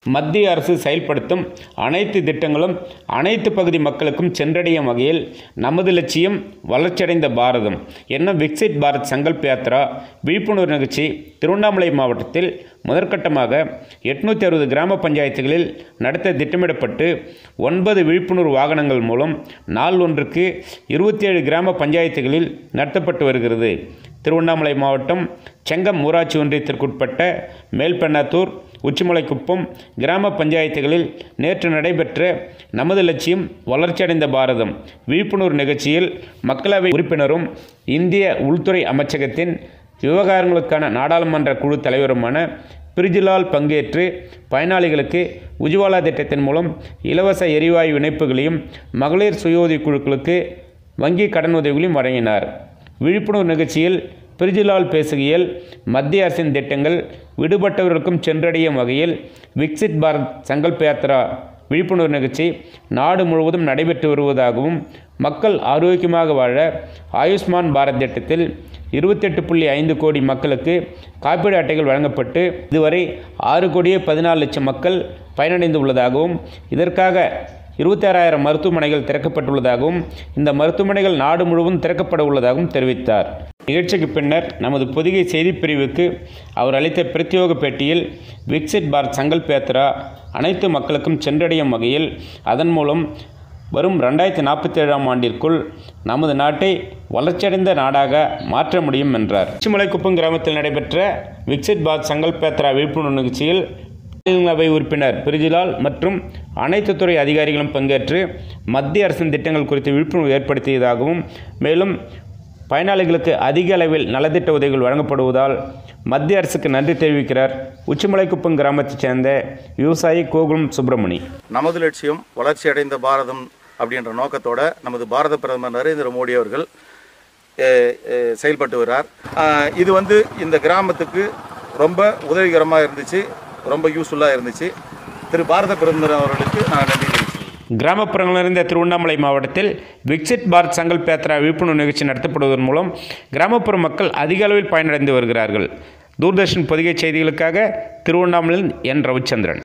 மத்திய அரசு செயல்படுத்தும் அனைத்து திட்டங்களும் அனைத்து பகுதி மக்களுக்கும் சென்றடையும் வகையில் நமது லட்சியம் வளர்ச்சியடைந்த பாரதம் என்னும் விக்சிட் பாரத் சங்கல்ப் யாத்ரா விழிப்புணர்வு நிகழ்ச்சி திருவண்ணாமலை மாவட்டத்தில் முதற்கட்டமாக எட்நூற்றி அறுபது கிராம பஞ்சாயத்துகளில் நடத்த திட்டமிடப்பட்டு ஒன்பது விழிப்புணர்வு வாகனங்கள் மூலம் நாள் ஒன்றுக்கு இருபத்தி ஏழு கிராம பஞ்சாயத்துகளில் நடத்தப்பட்டு வருகிறது திருவண்ணாமலை மாவட்டம் செங்கம் ஊராட்சி ஒன்றியத்திற்குட்பட்ட மேல்பெண்ணாத்தூர் உச்சிமலைக்குப்பம் கிராம பஞ்சாயத்துகளில் நேற்று நடைபெற்ற நமது லட்சியம் வளர்ச்சியடைந்த பாரதம் விழிப்புணர்வு நிகழ்ச்சியில் மக்களவை உறுப்பினரும் இந்திய உள்துறை அமைச்சகத்தின் விவகாரங்களுக்கான நாடாளுமன்ற குழு தலைவருமான பிரிஜிலால் பங்கேற்று பயனாளிகளுக்கு உஜ்வாலா திட்டத்தின் மூலம் இலவச எரிவாயு இணைப்புகளையும் மகளிர் சுய உதவிக் குழுக்களுக்கு வங்கி கடன் உதவிகளையும் வழங்கினார் விழிப்புணர்வு நிகழ்ச்சியில் பிரிஜிலால் பேசுகையில் மத்திய அரசின் திட்டங்கள் விடுபட்டவர்களுக்கும் சென்றடையும் வகையில் விக்சிட் பாரத் சங்கல்ப் யாத்ரா விழிப்புணர்வு நிகழ்ச்சி நாடு முழுவதும் நடைபெற்று வருவதாகவும் மக்கள் ஆரோக்கியமாக வாழ ஆயுஷ்மான் பாரத் திட்டத்தில் இருபத்தெட்டு புள்ளி ஐந்து கோடி மக்களுக்கு காப்பீடு அட்டைகள் வழங்கப்பட்டு இதுவரை ஆறு கோடியே பதினாலு லட்சம் மக்கள் பயனடைந்து உள்ளதாகவும் இதற்காக இருபத்தாறாயிரம் மருத்துவமனைகள் திறக்கப்பட்டுள்ளதாகவும் இந்த மருத்துவமனைகள் நாடு முழுவதும் திறக்கப்பட உள்ளதாகவும் தெரிவித்தார் நிகழ்ச்சிக்கு பின்னர் நமது பொதிகை செய்திப் பிரிவுக்கு அவர் அளித்த பிரத்யோக பேட்டியில் விக்சிட் பாரத் சங்கல்ப் யாத்ரா அனைத்து மக்களுக்கும் சென்றடையும் வகையில் அதன் மூலம் வரும் ரெண்டாயிரத்தி நாற்பத்தி ஏழாம் ஆண்டிற்குள் நமது நாட்டை வளர்ச்சியடைந்த நாடாக மாற்ற முடியும் என்றார் உச்சிமலைக்குப்பம் கிராமத்தில் நடைபெற்ற விக்சிட் பாரத் சங்கல்ப் யாத்ரா விழிப்புணர்வு நிகழ்ச்சியில் மாநிலங்களவை உறுப்பினர் பிரிஜிலால் மற்றும் அனைத்து துறை அதிகாரிகளும் பங்கேற்று மத்திய அரசின் திட்டங்கள் குறித்து விழிப்புணர்வு ஏற்படுத்தியதாகவும் மேலும் பயனாளிகளுக்கு அதிக அளவில் நலத்திட்ட உதவிகள் வழங்கப்படுவதால் மத்திய அரசுக்கு நன்றி தெரிவிக்கிறார் உச்சிமலைக்குப்பம் கிராமத்தைச் சேர்ந்த விவசாயி கோகுலம் சுப்பிரமணி நமது லட்சியம் வளர்ச்சியடைந்த பாரதம் அப்படின்ற நோக்கத்தோட நமது பாரத பிரதமர் நரேந்திர மோடி அவர்கள் அஹ், அஹ், செயல்பட்டு வர்றார் அஹ், இது வந்து இந்த கிராமத்துக்கு ரொம்ப உதவிகரமாக இருந்துச்சு ரொம்ப யூஸ்ஃபுல்லாக இருந்துச்சு திரு பாரத பிரதமர் அவர்களுக்கு நான் நன்றி தெரிவிச்சுக்கிறேன் கிராமப்புறங்களிலிருந்த திருவண்ணாமலை மாவட்டத்தில் விக்சிட் பாரத் சங்கல்ப் யாத்ரா விழிப்புணர்வு நிகழ்ச்சி நடத்தப்படுவதன் மூலம் கிராமப்புற மக்கள் அதிக அளவில் பயனடைந்து வருகிறார்கள் தூர்தர்ஷன் பொதிகை செய்திகளுக்காக திருவண்ணாமலையில் என் ரவிச்சந்திரன்